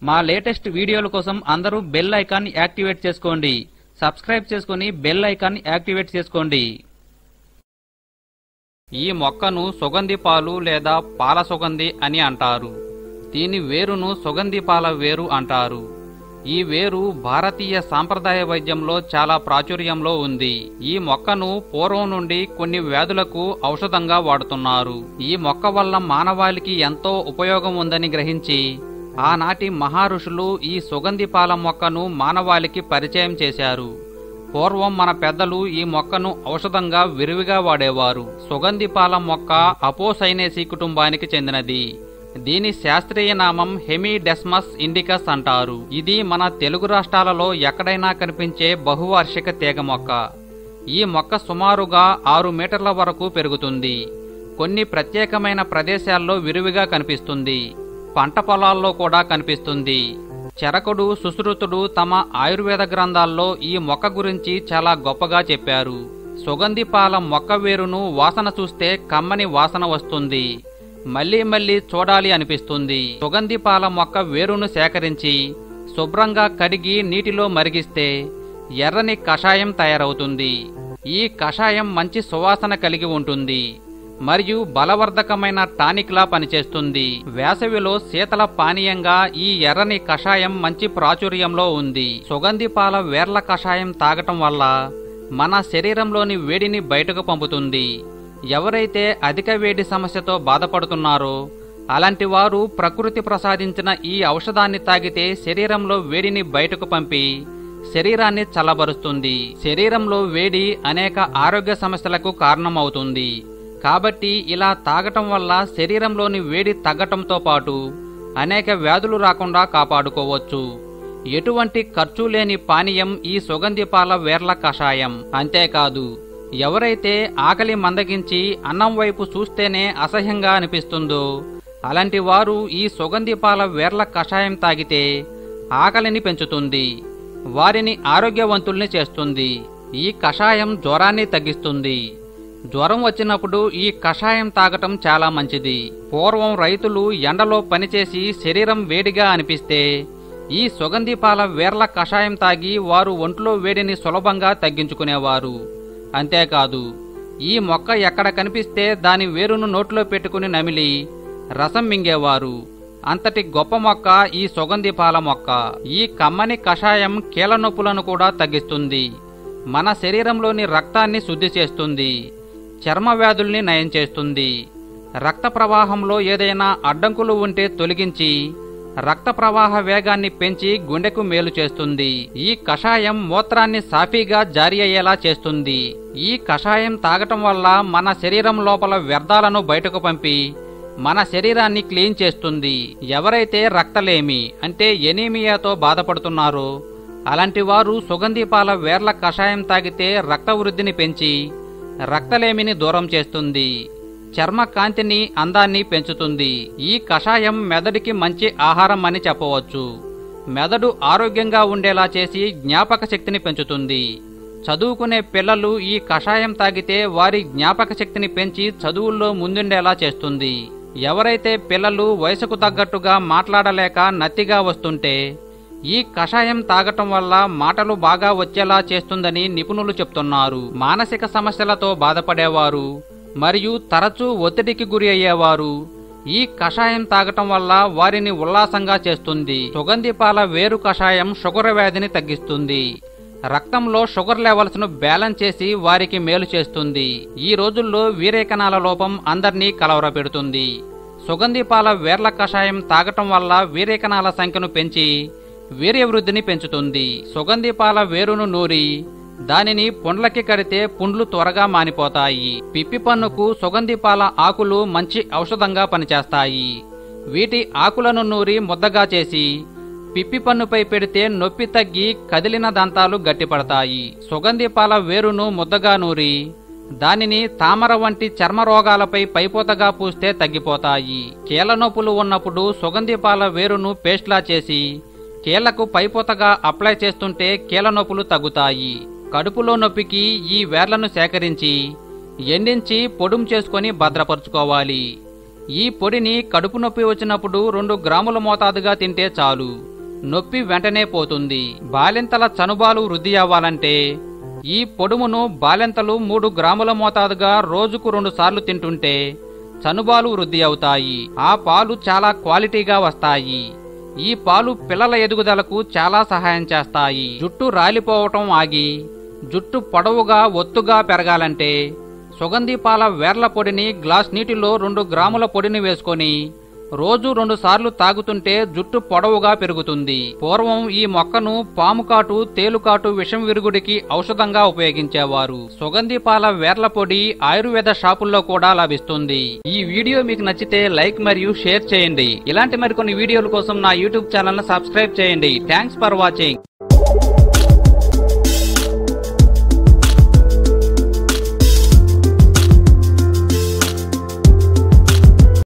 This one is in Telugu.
మా లేటెస్ట్ వీడియోల కోసం అందరూ బెల్ ఐకాన్ యాక్టివేట్ చేసుకోండి సబ్స్క్రైబ్ చేసుకుని బెల్ ఐకాన్ యాక్టివేట్ చేసుకోండి ఈ మొక్కను సుగంధి పాలు లేదా పాల సుగంధి అని అంటారు దీని వేరును సుగంధి పాల వేరు అంటారు ఈ వేరు భారతీయ సాంప్రదాయ వైద్యంలో చాలా ప్రాచుర్యంలో ఉంది ఈ మొక్కను పూర్వం నుండి కొన్ని వ్యాధులకు ఔషధంగా వాడుతున్నారు ఈ మొక్క వల్ల మానవాళికి ఎంతో ఉపయోగం ఉందని గ్రహించి ఆనాటి మహారుషులు ఈ సుగంధి పాల మొక్కను మానవాళికి పరిచయం చేశారు పూర్వం మన పెద్దలు ఈ మొక్కను ఔషధంగా విరివిగా వాడేవారు సుగంధి పాల మొక్క అపోసైనేసి కుటుంబానికి చెందినది దీని శాస్త్రీయ నామం హెమిడెస్మస్ ఇండికస్ అంటారు ఇది మన తెలుగు రాష్ట్రాలలో ఎక్కడైనా కనిపించే బహువార్షిక తీగ మొక్క ఈ మొక్క సుమారుగా ఆరు మీటర్ల వరకు పెరుగుతుంది కొన్ని ప్రత్యేకమైన ప్రదేశాల్లో విరివిగా కనిపిస్తుంది పంట పొలాల్లో కూడా కనిపిస్తుంది చరకుడు సుశ్రుతుడు తమ ఆయుర్వేద గ్రంథాల్లో ఈ మొక్క గురించి చాలా గొప్పగా చెప్పారు సుగంధి పాల మొక్క వేరును వాసన చూస్తే కమ్మని వాసన వస్తుంది మళ్ళీ మళ్ళీ చూడాలి అనిపిస్తుంది సుగంధి పాల మొక్క వేరును సేకరించి శుభ్రంగా కడిగి నీటిలో మరిగిస్తే ఎర్రని కషాయం తయారవుతుంది ఈ కషాయం మంచి సువాసన కలిగి ఉంటుంది మరియు బలవర్ధకమైన టానిక్లా పనిచేస్తుంది వేసవిలో శీతల పానీయంగా ఈ ఎర్రని కషాయం మంచి ప్రాచుర్యంలో ఉంది సుగంధి పాల వేర్ల కషాయం తాగటం వల్ల మన శరీరంలోని వేడిని బయటకు పంపుతుంది ఎవరైతే అధిక వేడి సమస్యతో బాధపడుతున్నారో అలాంటి వారు ప్రకృతి ప్రసాదించిన ఈ ఔషధాన్ని తాగితే శరీరంలో వేడిని బయటకు పంపి శరీరాన్ని చల్లబరుస్తుంది శరీరంలో వేడి అనేక ఆరోగ్య సమస్యలకు కారణమవుతుంది కాబట్టి ఇలా తాగటం వల్ల శరీరంలోని వేడి తగ్గటంతో పాటు అనేక వ్యాధులు రాకుండా కాపాడుకోవచ్చు ఎటువంటి ఖర్చు లేని పానీయం ఈ సుగంధి పాల వేర్ల కషాయం అంతేకాదు ఎవరైతే ఆకలి మందగించి అన్నం వైపు చూస్తేనే అసహ్యంగా అనిపిస్తుందో అలాంటి వారు ఈ సుగంధి పాల వేర్ల కషాయం తాగితే ఆకలిని పెంచుతుంది వారిని ఆరోగ్యవంతుల్ని చేస్తుంది ఈ కషాయం జ్వరాన్ని తగ్గిస్తుంది జ్వరం వచ్చినప్పుడు ఈ కషాయం తాగటం చాలా మంచిది పూర్వం రైతులు ఎండలో పనిచేసి శరీరం వేడిగా అనిపిస్తే ఈ సుగంధి పాల వేర్ల కషాయం తాగి వారు ఒంట్లో వేడిని సులభంగా తగ్గించుకునేవారు అంతేకాదు ఈ మొక్క ఎక్కడ కనిపిస్తే దాని వేరును నోట్లో పెట్టుకుని నమిలి రసం మింగేవారు అంతటి గొప్ప మొక్క ఈ సుగంధి పాల మొక్క ఈ కమ్మని కషాయం కీళ్ళ నొప్పులను కూడా తగ్గిస్తుంది మన శరీరంలోని రక్తాన్ని శుద్ధి చేస్తుంది చర్మ వ్యాధుల్ని నయం చేస్తుంది రక్త ప్రవాహంలో ఏదైనా అడ్డంకులు ఉంటే తొలగించి రక్త ప్రవాహ వేగాన్ని పెంచి గుండెకు మేలు చేస్తుంది ఈ కషాయం మూత్రాన్ని సాఫీగా జారీ అయ్యేలా చేస్తుంది ఈ కషాయం తాగటం వల్ల మన శరీరం లోపల వ్యర్థాలను బయటకు పంపి మన శరీరాన్ని క్లీన్ చేస్తుంది ఎవరైతే రక్తలేమి అంటే ఎనీమియాతో బాధపడుతున్నారో అలాంటి వారు సుగంధి పాల వేర్ల కషాయం తాగితే రక్త వృద్ధిని పెంచి రక్తలేమిని దూరం చేస్తుంది చర్మ కాంతిని అందాన్ని పెంచుతుంది ఈ కషాయం మెదడుకి మంచి ఆహారం అని చెప్పవచ్చు మెదడు ఆరోగ్యంగా ఉండేలా చేసి జ్ఞాపక శక్తిని పెంచుతుంది చదువుకునే పిల్లలు ఈ కషాయం తాగితే వారి జ్ఞాపక శక్తిని పెంచి చదువుల్లో ముందుండేలా చేస్తుంది ఎవరైతే పిల్లలు వయసుకు తగ్గట్టుగా మాట్లాడలేక నత్తిగా వస్తుంటే ఈ కషాయం తాగటం వల్ల మాటలు బాగా వచ్చేలా చేస్తుందని నిపుణులు చెప్తున్నారు మానసిక సమస్యలతో బాధపడేవారు మరియు తరచూ ఒత్తిడికి గురి అయ్యేవారు ఈ కషాయం తాగటం వల్ల వారిని ఉల్లాసంగా చేస్తుంది సుగంధి పాల వేరు కషాయం షుగర్ వ్యాధిని తగ్గిస్తుంది రక్తంలో షుగర్ లెవెల్స్ ను బ్యాలెన్స్ చేసి వారికి మేలు చేస్తుంది ఈ రోజుల్లో వీరేకణాల లోపం అందర్నీ కలవరపెడుతుంది సుగంధి పాల వేర్ల కషాయం తాగటం వల్ల వీరేకణాల సంఖ్యను పెంచి వీర్యవృద్ధిని పెంచుతుంది సుగంధి పాల వేరును నూరి దానిని పుండ్లకి కడితే పుండ్లు త్వరగా మానిపోతాయి పిప్పి పన్నుకు సుగంధి పాల ఆకులు మంచి ఔషధంగా పనిచేస్తాయి వీటి ఆకులను నూరి ముద్దగా చేసి పిప్పి పన్నుపై పెడితే నొప్పి తగ్గి కదిలిన దంతాలు గట్టిపడతాయి సుగంధి పాల వేరును ముద్దగా నూరి దానిని తామర వంటి చర్మ రోగాలపై పైపోతగా పూస్తే తగ్గిపోతాయి కీళ్ళ నొప్పులు ఉన్నప్పుడు సుగంధి పాల వేరును పేస్ట్లా చేసి కీళ్లకు పైపోతగా అప్లై చేస్తుంటే కీళ్ళ నొప్పులు తగ్గుతాయి కడుపులో నొప్పికి ఈ వేర్లను సేకరించి ఎండించి పొడుం చేసుకొని భద్రపరుచుకోవాలి ఈ పొడిని కడుపు నొప్పి వచ్చినప్పుడు రెండు గ్రాముల మోతాదుగా తింటే చాలు నొప్పి వెంటనే పోతుంది బాలింతల చనుబాలు వృద్ధి అవ్వాలంటే ఈ పొడుమును బాలింతలు మూడు గ్రాముల మోతాదుగా రోజుకు రెండు సార్లు తింటుంటే చనుబాలు వృద్ధి అవుతాయి ఆ పాలు చాలా క్వాలిటీగా వస్తాయి ఈ పాలు పిల్లల ఎదుగుదలకు చాలా సహాయం చేస్తాయి జుట్టు రాలిపోవటం ఆగి జుట్టు పొడవుగా ఒత్తుగా పెరగాలంటే సుగంధి పాల వేర్ల పొడిని గ్లాస్ నీటిలో రెండు గ్రాముల పొడిని వేసుకొని రోజు రెండు సార్లు తాగుతుంటే జుట్టు పొడవుగా పెరుగుతుంది పూర్వం ఈ మొక్కను పాముకాటు తేలుకాటు విషం విరుగుడికి ఔషధంగా ఉపయోగించేవారు సుగంధి పాల వేర్ల పొడి ఆయుర్వేద షాపుల్లో కూడా లభిస్తుంది ఈ వీడియో మీకు నచ్చితే లైక్ మరియు షేర్ చేయండి ఇలాంటి మరికొన్ని వీడియోల కోసం నా యూట్యూబ్ ఛానల్ సబ్స్క్రైబ్ చేయండి థ్యాంక్స్ ఫర్ వాచింగ్